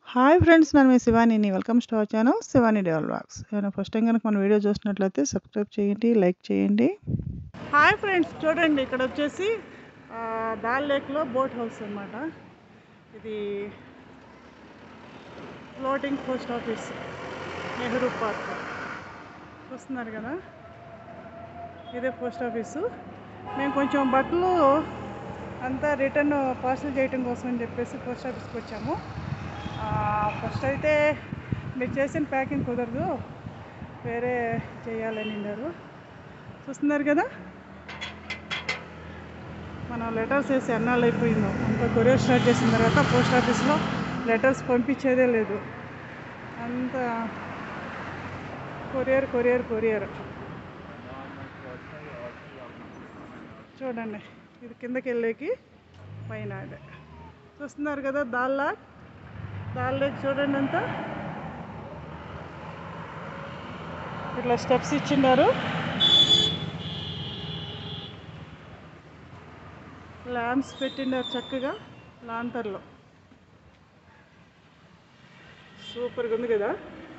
hi friends నేను మీ శివానిని welcome to our channel Shivani డెవల్ బ్లాగ్స్ ఏమైనా ఫస్ట్ టైం కనుక మన వీడియో చూసినట్లయితే సబ్స్క్రైబ్ చేయండి లైక్ చేయండి హాయ్ ఫ్రెండ్స్ చూడండి ఇక్కడ వచ్చేసి ఆ, దాల్ లేక్లో బోట్ హౌస్ అన్నమాట ఇది floating post office Nehru park చూస్తున్నారు కదా ఇదే పోస్ట్ ఆఫీసు మేము కొంచెం బట్టలు అంతా రిటర్న్ పార్సల్ చేయటం కోసం అని చెప్పేసి పోస్ట్ ఆఫీస్కి వచ్చాము ఫస్ట్ అయితే మీరు చేసిన ప్యాకింగ్ కుదరదు వేరే చేయాలని అన్నారు చూస్తున్నారు కదా మనం లెటర్స్ వేసి ఎన్నాళ్ళు అయిపోయిందో అంత కొరియర్ స్టార్ట్ చేసిన తర్వాత పోస్ట్ ఆఫీస్లో లెటర్స్ పంపించేదే లేదు అంత కొరియర్ కొరియర్ కొరియర్ చూడండి ఇది కిందకి వెళ్ళేకి పైన అదే చూస్తున్నారు కదా దాల్లా దాల్లోకి చూడండి అంతా ఇట్లా స్టెప్స్ ఇచ్చిండారు ల్యాంప్స్ పెట్టిండారు చక్కగా లాంతర్లో సూపర్గా ఉంది కదా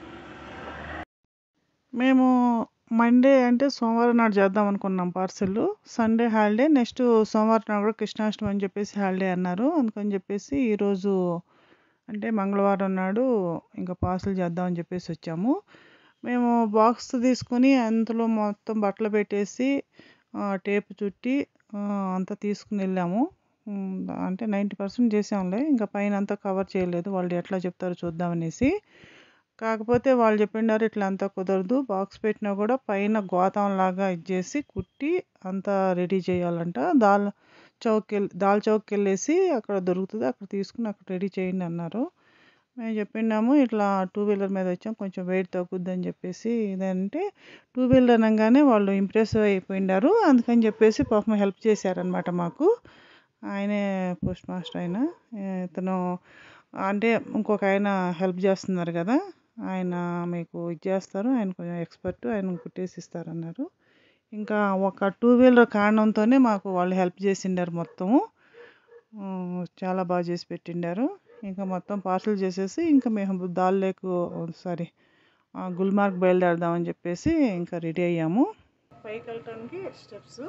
మేము మండే అంటే సోమవారం నాడు చేద్దాం అనుకున్నాం పార్సల్ సండే హాలిడే నెక్స్ట్ సోమవారం నాడు కూడా కృష్ణాష్టమి అని చెప్పేసి హాలిడే అన్నారు అందుకని చెప్పేసి ఈరోజు అంటే మంగళవారం నాడు ఇంకా పార్సల్ చేద్దామని చెప్పేసి వచ్చాము మేము బాక్స్ తీసుకొని అందులో మొత్తం బట్టలు పెట్టేసి ఆ, టేప్ చుట్టి ఆ, అంతా తీసుకుని వెళ్ళాము ఉమ్, అంటే నైంటీ పర్సెంట్ చేసాంలే ఇంకా పైన అంతా కవర్ చేయలేదు వాళ్ళు ఎట్లా చెప్తారో చూద్దామనేసి కాకపోతే వాళ్ళు చెప్పిండారు ఇట్లా అంతా కుదరదు బాక్స్ పెట్టినా కూడా పైన గోతం లాగా ఇచ్చేసి కుట్టి అంతా రెడీ చేయాలంట దాల్ చౌక్ వెళ్ళి దాల్ చౌక్ వెళ్ళేసి అక్కడ దొరుకుతుంది అక్కడ తీసుకుని అక్కడ రెడీ చేయండి అన్నారు మేము చెప్పినాము ఇట్లా టూ వీలర్ మీద వచ్చాం కొంచెం వెయిట్ తగ్గుద్ది అని చెప్పేసి ఇదంటే టూ వీలర్ అనగానే వాళ్ళు ఇంప్రెస్ అయిపోయినారు అందుకని చెప్పేసి పాపం హెల్ప్ చేశారనమాట మాకు ఆయనే పోస్ట్ మాస్టర్ ఆయన ఇతను అంటే ఇంకొక ఆయన హెల్ప్ చేస్తున్నారు కదా ఆయన మీకు ఇది చేస్తారు ఆయన కొంచెం ఎక్స్పర్ట్ ఆయన కుట్టేసి ఇస్తారన్నారు ఇంకా ఒక టూ వీలర్ కారణంతోనే మాకు వాళ్ళు హెల్ప్ చేసిండారు మొత్తము ఉమ్, చాలా బాగా చేసి పెట్టిండారు ఇంకా మొత్తం పార్సల్ చేసేసి ఇంకా మేము దాల్ లేక్ సారీ గుల్మార్గ్ బయలుదేరదామని చెప్పేసి ఇంకా రెడీ అయ్యాము పైకి వెళ్ళటానికి స్టెప్స్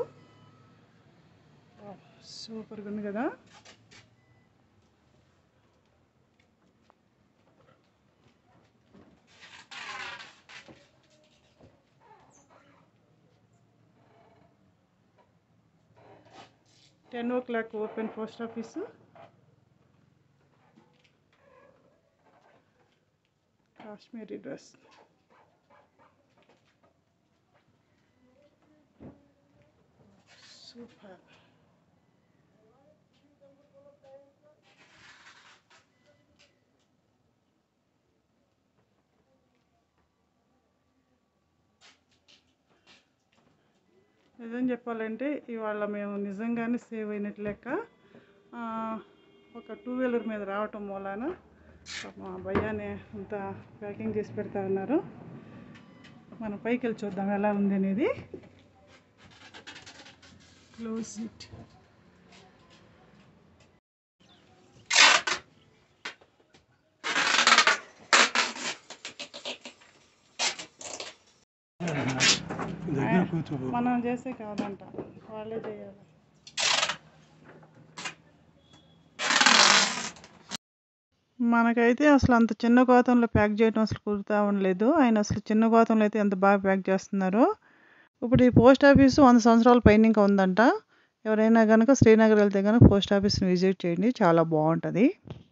సూపర్గా ఉంది కదా ten o'clock open post office Kashmiri dress super నిజం చెప్పాలంటే ఇవాళ మేము నిజంగానే సేవ్ అయినట్టు లెక్క ఆ, ఒక టూ వీలర్ మీద రావటం మూలాన మా భయ్యానే అంత ప్యాకింగ్ చేసి పెడతా ఉన్నారు మనం పైకి వెళ్ళి చూద్దాం ఎలా ఉంది అనేది క్లోజ్ ఇట్ దగ్గర కూర్చోబో మనం చేసే కాదంట వాళ్ళే చేయాలి మనకైతే అసలు అంత చిన్న గోతంలో ప్యాక్ చేయడం అసలు కుదురుతా ఉండలేదు ఆయన అసలు చిన్న గోతంలో అయితే ఎంత బాగా ప్యాక్ చేస్తున్నారు ఇప్పుడు ఈ పోస్ట్ ఆఫీసు వంద సంవత్సరాల పైన ఇంకా ఉందంట ఎవరైనా కనుక శ్రీనగర్ వెళ్తే కనుక పోస్ట్ ఆఫీస్ని విజిట్ చేయండి చాలా బాగుంటుంది